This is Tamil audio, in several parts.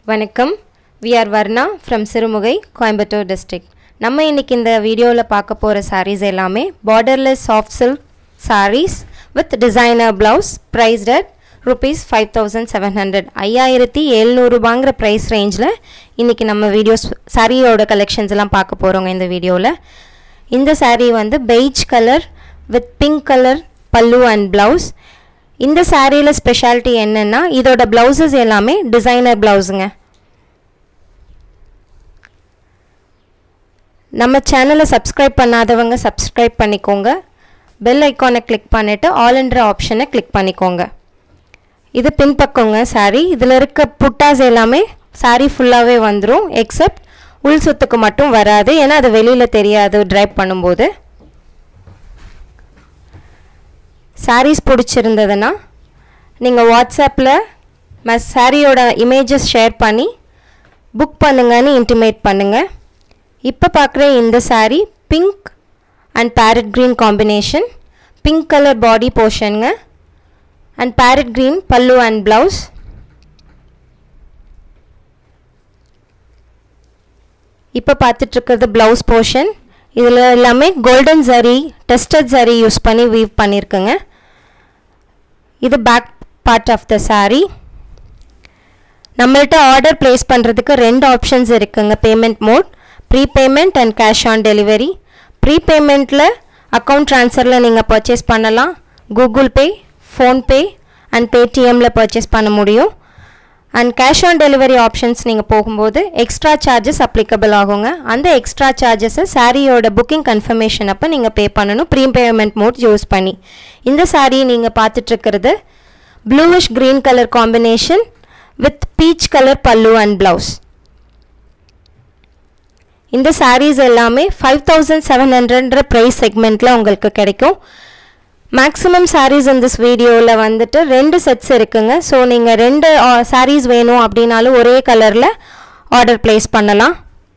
வணக்கம் we are Varna from Sirumugai Coimbatore district நம்ம இன்னைக்கு இந்த வீடியோவில் பார்க்க போகிற sarees எல்லாமே borderless soft silk sarees with designer blouse priced at rupees five thousand seven hundred ஐயாயிரத்தி எழுநூறுபாங்கிற ப்ரைஸ் ரேஞ்சில் இன்றைக்கி நம்ம வீடியோஸ் சாரியோட கலெக்ஷன்ஸ் எல்லாம் பார்க்க போகிறோங்க இந்த வீடியோவில் இந்த saree வந்து beige colour with pink colour pallu and blouse இந்த சாரியில் ஸ்பெஷாலிட்டி என்னென்னா இதோட ப்ளவுசஸ் எல்லாமே டிசைனர் ப்ளவுஸுங்க நம்ம சேனலை சப்ஸ்கிரைப் பண்ணாதவங்க சப்ஸ்கிரைப் பண்ணிக்கோங்க பெல் ஐக்கானை கிளிக் பண்ணிவிட்டு ஆல் என்ற ஆப்ஷனை கிளிக் பண்ணிக்கோங்க இது பின்பக்கங்க சாரீ இதில் இருக்க புட்டாஸ் எல்லாமே சாரீ ஃபுல்லாகவே வந்துடும் எக்ஸப்ட் உள் சுத்துக்கு மட்டும் வராது ஏன்னா அது வெளியில் தெரியாது ட்ரைப் பண்ணும்போது சாரீஸ் பிடிச்சிருந்ததுன்னா நீங்கள் வாட்ஸ்அப்பில் ம சாரியோட இமேஜஸ் ஷேர் பண்ணி புக் பண்ணுங்கன்னு இன்டிமேட் பண்ணுங்கள் இப்போ பார்க்குற இந்த saree pink and parrot green combination pink colour body போர்ஷனுங்க and parrot green pallu and blouse இப்போ பார்த்துட்ருக்கிறது ப்ளவுஸ் போர்ஷன் இதில் எல்லாமே golden zari tested zari use பண்ணி வீவ் பண்ணியிருக்குங்க இது back part of the saree நம்மள்ட்ட ஆர்டர் ப்ளேஸ் பண்ணுறதுக்கு ரெண்டு ஆப்ஷன்ஸ் இருக்குங்க payment mode prepayment and cash on delivery ப்ரீ பேமெண்ட்டில் அக்கௌண்ட் ட்ரான்ஸ்ஃபரில் நீங்கள் பர்ச்சேஸ் பண்ணலாம் கூகுள் பே ஃபோன்பே அண்ட் பேடிஎம்மில் பர்ச்சேஸ் பண்ண முடியும் and cash on delivery options நீங்கள் போகும்போது எக்ஸ்ட்ரா சார்ஜஸ் அப்ளிகபிள் ஆகுங்க அந்த எக்ஸ்ட்ரா சார்ஜஸை சாரியோட புக்கிங் கன்ஃபர்மேஷன் அப்போ நீங்கள் பே பண்ணணும் ப்ரீ பேமெண்ட் மோட் யூஸ் பண்ணி இந்த சாரீ நீங்கள் பார்த்துட்ருக்கிறது bluish green colour combination with peach colour pallu and blouse இந்த சாரீஸ் எல்லாமே ஃபைவ் தௌசண்ட் செவன் ஹண்ட்ரட்ன்ற ப்ரைஸ் செக்மெண்ட்டில் உங்களுக்கு கிடைக்கும் மேக்ஸிமம் சாரீஸ் இந்த வீடியோவில் வந்துட்டு ரெண்டு செட்ஸ் இருக்குங்க ஸோ நீங்கள் ரெண்டு சாரீஸ் வேணும் அப்படின்னாலும் ஒரே கலரில் ஆர்டர் ப்ளேஸ் பண்ணலாம்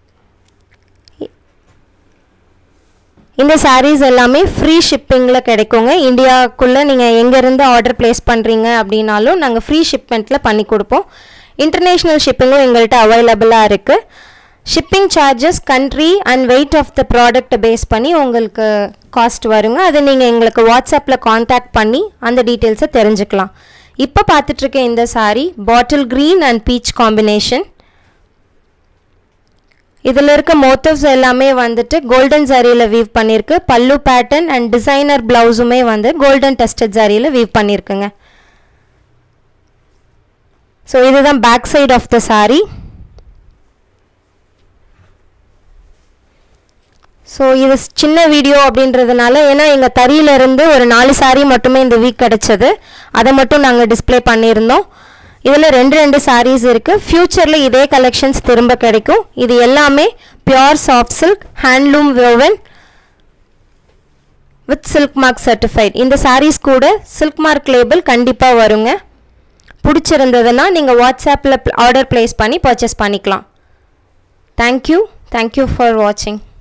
இந்த சாரீஸ் எல்லாமே ஃப்ரீ ஷிப்பிங்கில் கிடைக்குங்க இந்தியாவுக்குள்ளே நீங்கள் எங்கேருந்து ஆர்டர் ப்ளேஸ் பண்ணுறீங்க அப்படின்னாலும் நாங்கள் ஃப்ரீ ஷிப்மெண்ட்டில் பண்ணி கொடுப்போம் இன்டர்நேஷ்னல் ஷிப்பிங்கும் எங்கள்கிட்ட அவைலபிளாக இருக்குது shipping charges country and weight of the ப்ராடக்ட்டை பேஸ் பண்ணி உங்களுக்கு காஸ்ட் வருங்க அதை நீங்கள் எங்களுக்கு வாட்ஸ்அப்பில் காண்டாக்ட் பண்ணி அந்த டீட்டெயில்ஸை தெரிஞ்சுக்கலாம் இப்போ பார்த்துட்ருக்க இந்த saree bottle green and peach combination இதில் இருக்க மோட்டிவ்ஸ் எல்லாமே வந்துட்டு கோல்டன் சாரியில் வீவ் பண்ணியிருக்கு பல்லு பேட்டர்ன் அண்ட் டிசைனர் ப்ளவுஸுமே வந்து கோல்டன் டெஸ்டட் சாரியில் வீவ் பண்ணியிருக்குங்க ஸோ இதுதான் back side of the saree so இது சின்ன வீடியோ அப்படின்றதுனால ஏன்னா எங்கள் தறியிலேருந்து ஒரு நாலு சாரீ மட்டுமே இந்த வீக் கிடச்சது அதை மட்டும் நாங்கள் டிஸ்பிளே பண்ணியிருந்தோம் இதில் ரெண்டு ரெண்டு சாரீஸ் இருக்குது ஃப்யூச்சரில் இதே கலெக்ஷன்ஸ் திரும்ப கிடைக்கும் இது எல்லாமே pure soft silk handloom woven with silk mark certified இந்த சாரீஸ் கூட சில்க் மார்க் லேபிள் கண்டிப்பாக வருங்க பிடிச்சிருந்ததுன்னா நீங்கள் வாட்ஸ்அப்பில் ஆர்டர் ப்ளேஸ் பண்ணி பர்ச்சேஸ் பண்ணிக்கலாம் தேங்க்யூ தேங்க்யூ ஃபார் வாட்சிங்